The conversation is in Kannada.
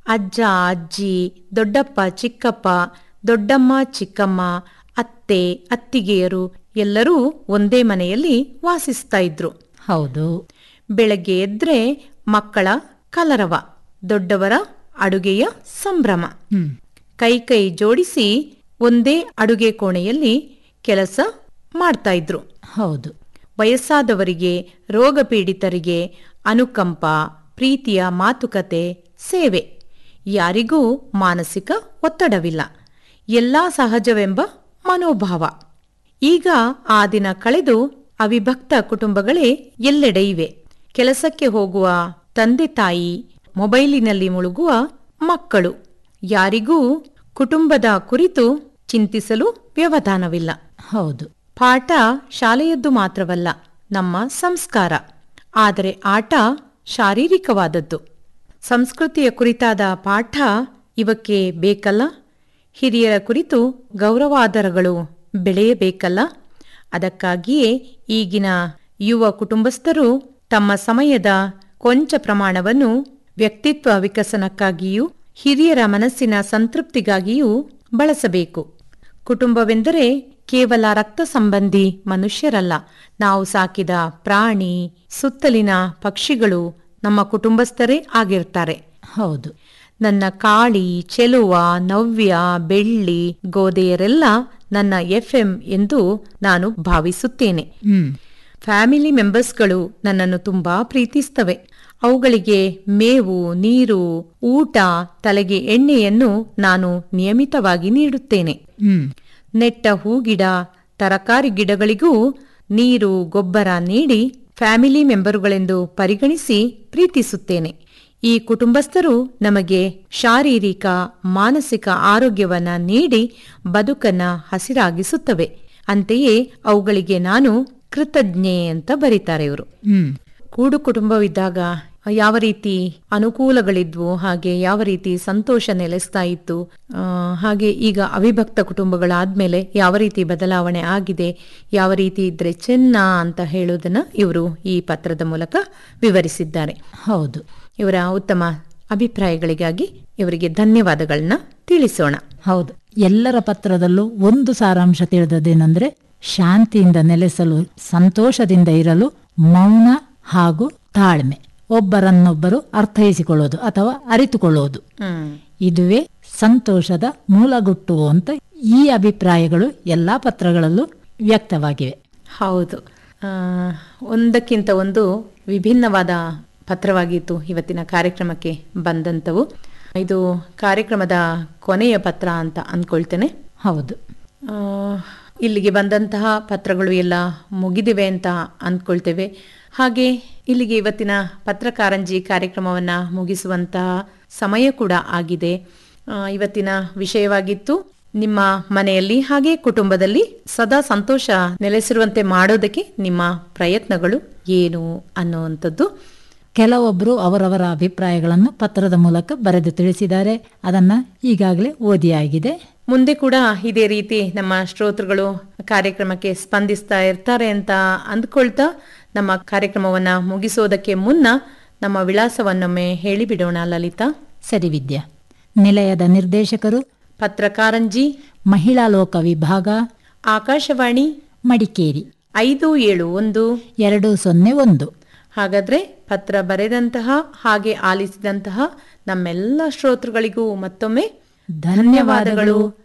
ಅಜ್ಜ ಅಜ್ಜಿ ದೊಡ್ಡಪ್ಪ ಚಿಕ್ಕಪ್ಪ ದೊಡ್ಡಮ್ಮ ಚಿಕ್ಕಮ್ಮ ಅತ್ತೆ ಅತ್ತಿಗೆಯರು ಎಲ್ಲರೂ ಒಂದೇ ಮನೆಯಲ್ಲಿ ವಾಸಿಸ್ತಾ ಇದ್ರು ಹೌದು ಬೆಳಗ್ಗೆ ಎದ್ರೆ ಮಕ್ಕಳ ಕಲರವ ದೊಡ್ಡವರ ಅಡುಗೆಯ ಸಂಭ್ರಮ ಹ್ಮ್ ಕೈ ಕೈ ಜೋಡಿಸಿ ಒಂದೇ ಅಡುಗೆ ಕೋಣೆಯಲ್ಲಿ ಕೆಲಸ ಮಾಡ್ತಾ ಇದ್ರು ಹೌದು ವಯಸ್ಸಾದವರಿಗೆ ರೋಗ ಪೀಡಿತರಿಗೆ ಅನುಕಂಪ ಪ್ರೀತಿಯ ಮಾತುಕತೆ ಸೇವೆ ಯಾರಿಗೂ ಮಾನಸಿಕ ಒತ್ತಡವಿಲ್ಲ ಎಲ್ಲ ಸಹಜವೆಂಬ ಮನೋಭಾವ ಈಗ ಆ ದಿನ ಕಳೆದು ಅವಿಭಕ್ತ ಕುಟುಂಬಗಳೇ ಎಲ್ಲೆಡೆ ಇವೆ ಕೆಲಸಕ್ಕೆ ಹೋಗುವ ತಂದೆ ತಾಯಿ ಮೊಬೈಲಿನಲ್ಲಿ ಮುಳುಗುವ ಮಕ್ಕಳು ಯಾರಿಗೂ ಕುಟುಂಬದ ಕುರಿತು ಚಿಂತಿಸಲು ವ್ಯವಧಾನವಿಲ್ಲ ಹೌದು ಪಾಠ ಶಾಲೆಯದ್ದು ಮಾತ್ರವಲ್ಲ ನಮ್ಮ ಸಂಸ್ಕಾರ ಆದರೆ ಆಟ ಶಾರೀರಿಕವಾದದ್ದು ಸಂಸ್ಕೃತಿಯ ಕುರಿತಾದ ಪಾಠ ಇವಕ್ಕೆ ಬೇಕಲ್ಲ ಹಿರಿಯರ ಕುರಿತು ಗೌರವಾದರಗಳು ಬೆಳೆಯಬೇಕಲ್ಲ ಅದಕ್ಕಾಗಿಯೇ ಈಗಿನ ಯುವ ಕುಟುಂಬಸ್ಥರು ತಮ್ಮ ಸಮಯದ ಕೊಂಚ ಪ್ರಮಾಣವನ್ನು ವ್ಯಕ್ತಿತ್ವ ವಿಕಸನಕ್ಕಾಗಿಯೂ ಹಿರಿಯರ ಮನಸ್ಸಿನ ಸಂತೃಪ್ತಿಗಾಗಿಯೂ ಬಳಸಬೇಕು ಕುಟುಂಬವೆಂದರೆ ಕೇವಲ ರಕ್ತ ಸಂಬಂಧಿ ಮನುಷ್ಯರಲ್ಲ ನಾವು ಸಾಕಿದ ಪ್ರಾಣಿ ಸುತ್ತಲಿನ ಪಕ್ಷಿಗಳು ನಮ್ಮ ಕುಟುಂಬಸ್ಥರೇ ಆಗಿರ್ತಾರೆ ಹೌದು ನನ್ನ ಕಾಳಿ ಚೆಲುವ ನವ್ಯ ಬೆಳ್ಳಿ ಗೋದೆಯರೆಲ್ಲ ನನ್ನ ಎಫ್ಎಂ ಎಂದು ನಾನು ಭಾವಿಸುತ್ತೇನೆ ಹ್ಮ್ ಫ್ಯಾಮಿಲಿ ಮೆಂಬರ್ಸ್ಗಳು ನನ್ನನ್ನು ತುಂಬಾ ಪ್ರೀತಿಸ್ತವೆ ಅವುಗಳಿಗೆ ಮೇವು ನೀರು ಊಟ ತಲೆಗೆ ಎಣ್ಣೆಯನ್ನು ನಾನು ನಿಯಮಿತವಾಗಿ ನೀಡುತ್ತೇನೆ ಹ್ಮ್ ನೆಟ್ಟ ಹೂಗಿಡ ತರಕಾರಿ ಗಿಡಗಳಿಗೂ ನೀರು ಗೊಬ್ಬರ ನೀಡಿ ಫ್ಯಾಮಿಲಿ ಮೆಂಬರುಗಳೆಂದು ಪರಿಗಣಿಸಿ ಪ್ರೀತಿಸುತ್ತೇನೆ ಈ ಕುಟುಂಬಸ್ಥರು ನಮಗೆ ಶಾರೀರಿಕ ಮಾನಸಿಕ ಆರೋಗ್ಯವನ್ನ ನೀಡಿ ಬದುಕನ್ನ ಹಸಿರಾಗಿಸುತ್ತವೆ ಅಂತೆಯೇ ಅವುಗಳಿಗೆ ನಾನು ಕೃತಜ್ಞೆ ಅಂತ ಬರೀತಾರೆ ಇವರು ಹ್ಮ್ ಕೂಡು ಕುಟುಂಬವಿದ್ದಾಗ ಯಾವ ರೀತಿ ಅನುಕೂಲಗಳಿದ್ವು ಹಾಗೆ ಯಾವ ರೀತಿ ಸಂತೋಷ ನೆಲೆಸ್ತಾ ಇತ್ತು ಆ, ಹಾಗೆ ಈಗ ಅವಿಭಕ್ತ ಕುಟುಂಬಗಳಾದ್ಮೇಲೆ ಯಾವ ರೀತಿ ಬದಲಾವಣೆ ಆಗಿದೆ ಯಾವ ರೀತಿ ಇದ್ರೆ ಚೆನ್ನ ಅಂತ ಹೇಳೋದನ್ನ ಇವರು ಈ ಪತ್ರದ ಮೂಲಕ ವಿವರಿಸಿದ್ದಾರೆ ಹೌದು ಇವರ ಉತ್ತಮ ಅಭಿಪ್ರಾಯಗಳಿಗಾಗಿ ಇವರಿಗೆ ಧನ್ಯವಾದಗಳನ್ನ ತಿಳಿಸೋಣ ಹೌದು ಎಲ್ಲರ ಪತ್ರದಲ್ಲೂ ಒಂದು ಸಾರಾಂಶ ತಿಳಿದದೇನೆಂದ್ರೆ ಶಾಂತಿಯಿಂದ ನೆಲೆಸಲು ಸಂತೋಷದಿಂದ ಇರಲು ಮೌನ ಹಾಗೂ ತಾಳ್ಮೆ ಒಬ್ಬರನ್ನೊಬ್ಬರು ಅರ್ಥೈಸಿಕೊಳ್ಳೋದು ಅಥವಾ ಅರಿತುಕೊಳ್ಳೋದು ಹ್ಮ್ ಇದುವೇ ಸಂತೋಷದ ಮೂಲಗುಟ್ಟು ಅಂತ ಈ ಅಭಿಪ್ರಾಯಗಳು ಎಲ್ಲಾ ಪತ್ರಗಳಲ್ಲೂ ವ್ಯಕ್ತವಾಗಿವೆ ಹೌದು ಆ, ಒಂದಕ್ಕಿಂತ ಒಂದು ವಿಭಿನ್ನವಾದ ಪತ್ರವಾಗಿತ್ತು ಇವತ್ತಿನ ಕಾರ್ಯಕ್ರಮಕ್ಕೆ ಬಂದಂಥವು ಇದು ಕಾರ್ಯಕ್ರಮದ ಕೊನೆಯ ಪತ್ರ ಅಂತ ಅಂದ್ಕೊಳ್ತೇನೆ ಹೌದು ಆ, ಇಲ್ಲಿಗೆ ಬಂದಂತಹ ಪತ್ರಗಳು ಎಲ್ಲ ಮುಗಿದಿವೆ ಅಂತ ಅಂದ್ಕೊಳ್ತೇವೆ ಹಾಗೆ ಇಲ್ಲಿಗೆ ಇವತ್ತಿನ ಪತ್ರಕಾರಂಜಿ ಕಾರ್ಯಕ್ರಮವನ್ನ ಮುಗಿಸುವಂತಹ ಸಮಯ ಕೂಡ ಆಗಿದೆ ಆ, ಇವತ್ತಿನ ವಿಷಯವಾಗಿತ್ತು ನಿಮ್ಮ ಮನೆಯಲ್ಲಿ ಹಾಗೆ ಕುಟುಂಬದಲ್ಲಿ ಸದಾ ಸಂತೋಷ ನೆಲೆಸಿರುವಂತೆ ಮಾಡೋದಕ್ಕೆ ನಿಮ್ಮ ಪ್ರಯತ್ನಗಳು ಏನು ಅನ್ನುವಂಥದ್ದು ಕೆಲವೊಬ್ಬರು ಅವರವರ ಅಭಿಪ್ರಾಯಗಳನ್ನು ಪತ್ರದ ಮೂಲಕ ಬರೆದು ತಿಳಿಸಿದ್ದಾರೆ ಅದನ್ನ ಈಗಾಗಲೇ ಓದಿಯಾಗಿದೆ ಮುಂದೆ ಕೂಡ ಇದೇ ರೀತಿ ನಮ್ಮ ಶ್ರೋತೃಗಳು ಕಾರ್ಯಕ್ರಮಕ್ಕೆ ಸ್ಪಂದಿಸ್ತಾ ಇರ್ತಾರೆ ಅಂತ ಅಂದ್ಕೊಳ್ತಾ ನಮ್ಮ ಕಾರ್ಯಕ್ರಮವನ್ನ ಮುಗಿಸೋದಕ್ಕೆ ಮುನ್ನ ನಮ್ಮ ವಿಳಾಸವನ್ನೊಮ್ಮೆ ಹೇಳಿಬಿಡೋಣ ಲಲಿತಾ ಸರಿ ವಿದ್ಯಾ ನಿಲಯದ ನಿರ್ದೇಶಕರು ಪತ್ರಕಾರಂಜಿ ಮಹಿಳಾ ಲೋಕ ವಿಭಾಗ ಆಕಾಶವಾಣಿ ಮಡಿಕೇರಿ ಐದು ಏಳು ಒಂದು ಎರಡು ಸೊನ್ನೆ ಒಂದು ಹಾಗಾದ್ರೆ ಪತ್ರ ಬರೆದಂತಹ ಹಾಗೆ ಆಲಿಸಿದಂತಹ ನಮ್ಮೆಲ್ಲ ಶ್ರೋತೃಗಳಿಗೂ ಮತ್ತೊಮ್ಮೆ ಧನ್ಯವಾದಗಳು